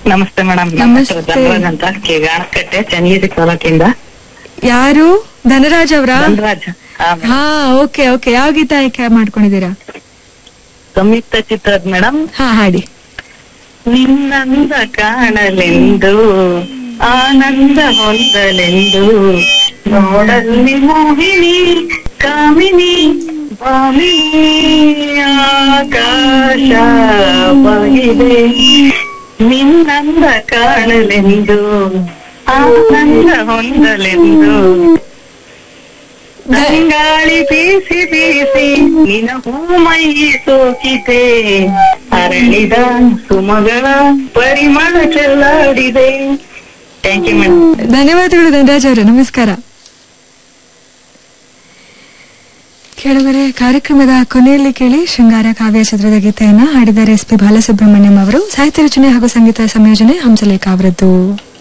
ನಮಸ್ತೆ ಮೇಡಮ್ ನಮಸ್ತೆ. ಧನರಾಜ್ ಅಂತ ಗಾಣಕಟ್ಟೆ ಚನ್ನಗಿರಿ ತಾಲೂಕಿಂದ ಯಾರು ಧನರಾಜ್ ಅವರಾ ಧನರಾಜ್ ಹಾ madam. ಹಾ ಓಕೆ ಓಕೆ ಯಾವ ಗೀತ ಆಯ್ಕೆ ಮಾಡ್ಕೊಂಡಿದ್ದೀರಾ ಸಂಯುಕ್ತ ಚಿತ್ರದ ಮೇಡಮ್ ಹಾ ಹಾಡಿ ನಿನ್ನಂದ ಕಾಣಲೆಂದು ಆನಂದ ಹೊಂದಲೆಂದು ನೋಡಲ್ಲಿ ಮೋಹಿನಿ ಕಾಮಿನಿ ಭಾಮಿನಿ ಆಕಾಶ ಬಗಿದೆ ನಿನ್ನಂದ ಕಾಣಲೆಂದು ಆನಂದ ಹೊಂದಲೆಂದು ತಂಗಾಳಿ ಬೀಸಿ ಬೀಸಿ ನಿನ ಹೂಮೈ ಸೋಕಿದೆ ಅರಳಿದ ಸುಮಗಳ ಪರಿಮಳ ಚೆಲ್ಲಾಡಿದೆ ಥ್ಯಾಂಕ್ ಯು ಮೇಡಮ್ ಧನ್ಯವಾದಗಳು ಧನರಾಜ್ ಅವರೇ ನಮಸ್ಕಾರ ಕೇಳಿದರೆ ಕಾರ್ಯಕ್ರಮದ ಕೊನೆಯಲ್ಲಿ ಕೇಳಿ ಶೃಂಗಾರ ಕಾವ್ಯ ಚಿತ್ರದ ಗೀತೆಯನ್ನ ಹಾಡಿದ್ದಾರೆ ಎಸ್ ಪಿ ಬಾಲಸುಬ್ರಹ್ಮಣ್ಯಂ ಅವರು ಸಾಹಿತ್ಯ ರಚನೆ ಹಾಗೂ ಸಂಗೀತ ಸಂಯೋಜನೆ ಹಂಸಲೇಖ ಅವರದ್ದು